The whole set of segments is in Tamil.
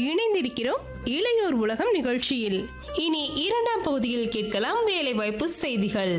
இணைந்திருக்கிறோம் இளையோர் உலகம் நிகழ்ச்சியில் இனி இரண்டாம் பகுதியில் கேட்கலாம் வேலைவாய்ப்பு செய்திகள்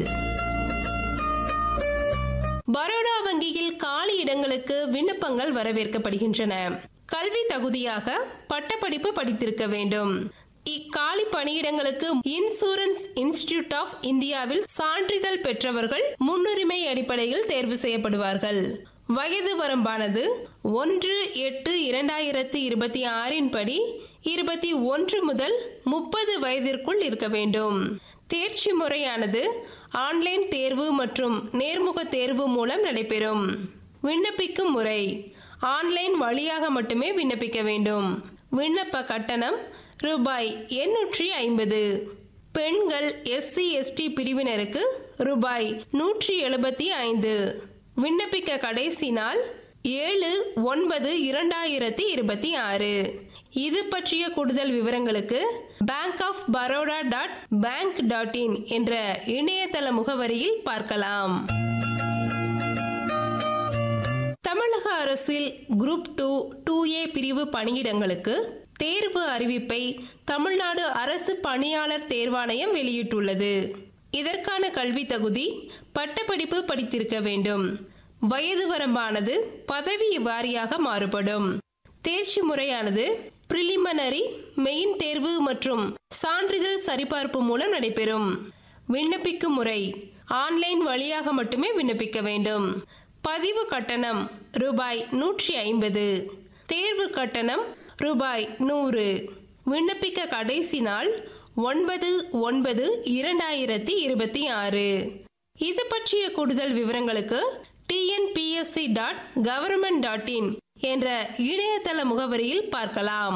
பரோடா வங்கியில் காலி இடங்களுக்கு விண்ணப்பங்கள் வரவேற்கப்படுகின்றன கல்வி தகுதியாக பட்டப்படிப்பு படித்திருக்க வேண்டும் இக்காலி பணியிடங்களுக்கு இன்சூரன்ஸ் இன்ஸ்டிடியூட் ஆஃப் இந்தியாவில் சான்றிதழ் பெற்றவர்கள் முன்னுரிமை அடிப்படையில் தேர்வு செய்யப்படுவார்கள் வயது வரம்பானது ஒன்று எட்டு இரண்டாயிரத்தி இருபத்தி ஆறின் படி இருபத்தி ஒன்று முதல் முப்பது வயதிற்குள் இருக்க வேண்டும் தேர்ச்சி முறையானது ஆன்லைன் தேர்வு மற்றும் நேர்முக தேர்வு மூலம் நடைபெறும் விண்ணப்பிக்கும் முறை ஆன்லைன் வழியாக மட்டுமே விண்ணப்பிக்க வேண்டும் விண்ணப்ப கட்டணம் ரூபாய் எண்ணூற்றி ஐம்பது பெண்கள் எஸ்சி எஸ்டி பிரிவினருக்கு ரூபாய் நூற்றி எழுபத்தி ஐந்து விண்ணப்பிக்க கடைசி நாள் ஏழு ஒன்பது இரண்டாயிரத்தி இருபத்தி ஆறு இது பற்றிய கூடுதல் விவரங்களுக்கு bank of Baroda dot bank dot in என்ற இணையதள முகவரியில் பார்க்கலாம் தமிழக அரசில் குரூப் டூ டூ ஏ பிரிவு பணியிடங்களுக்கு தேர்வு அறிவிப்பை தமிழ்நாடு அரசு பணியாளர் தேர்வாணையம் வெளியிட்டுள்ளது இதற்கான கல்வி தகுதி பட்டப்படிப்பு படித்திருக்க வேண்டும் வயது வரம்பானது பதவி வாரியாக மாறுபடும் தேர்ச்சி முறையானது பிரிலிமினரி மெயின் தேர்வு மற்றும் சான்றிதழ் சரிபார்ப்பு மூலம் நடைபெறும் விண்ணப்பிக்கும் முறை ஆன்லைன் வழியாக மட்டுமே விண்ணப்பிக்க வேண்டும் பதிவு கட்டணம் ரூபாய் நூற்றி ஐம்பது தேர்வு கட்டணம் ரூபாய் நூறு விண்ணப்பிக்க கடைசி நாள் ஒன்பது ஒன்பது இரண்டாயிரத்தி இருபத்தி ஆறு இது பற்றிய கூடுதல் விவரங்களுக்கு TNPSC dot government dot in என்ற இணையதள முகவரியில் பார்க்கலாம்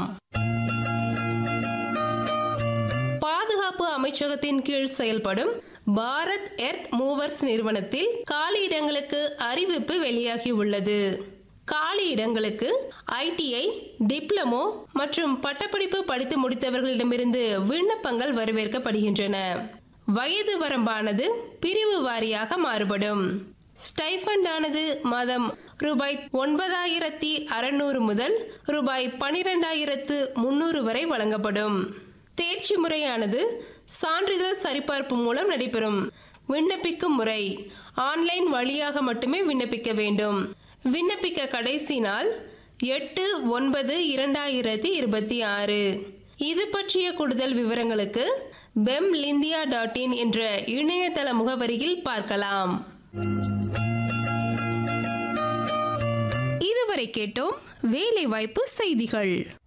பாதுகாப்பு அமைச்சகத்தின் கீழ் செயல்படும் பாரத் எர்த் மூவர்ஸ் நிறுவனத்தில் காலி இடங்களுக்கு அறிவிப்பு வெளியாகி உள்ளது காலி இடங்களுக்கு ஐடிஐ டிப்ளமோ மற்றும் பட்டப்படிப்பு படித்து முடித்தவர்களிடமிருந்து விண்ணப்பங்கள் வரவேற்கப்படுகின்றன வயது வரம்பானது பிரிவு வாரியாக மாறுபடும் ஸ்டைஃபண்ட் ஆனது மாதம் ரூபாய் ஒன்பதாயிரத்தி அறுநூறு முதல் ரூபாய் பனிரெண்டாயிரத்து முன்னூறு வரை வழங்கப்படும் தேர்ச்சி முறையானது சான்றிதழ் சரிபார்ப்பு மூலம் நடைபெறும் விண்ணப்பிக்கும் முறை ஆன்லைன் வழியாக மட்டுமே விண்ணப்பிக்க வேண்டும் விண்ணப்பிக்க கடைசி நாள் எட்டு ஒன்பது இரண்டாயிரத்தி இருபத்தி ஆறு இது பற்றிய கூடுதல் விவரங்களுக்கு பெம் லிந்தியா டாட் இன் என்ற இணையதள முகவரியில் பார்க்கலாம் இதுவரை கேட்டோம் வேலை வாய்ப்பு செய்திகள்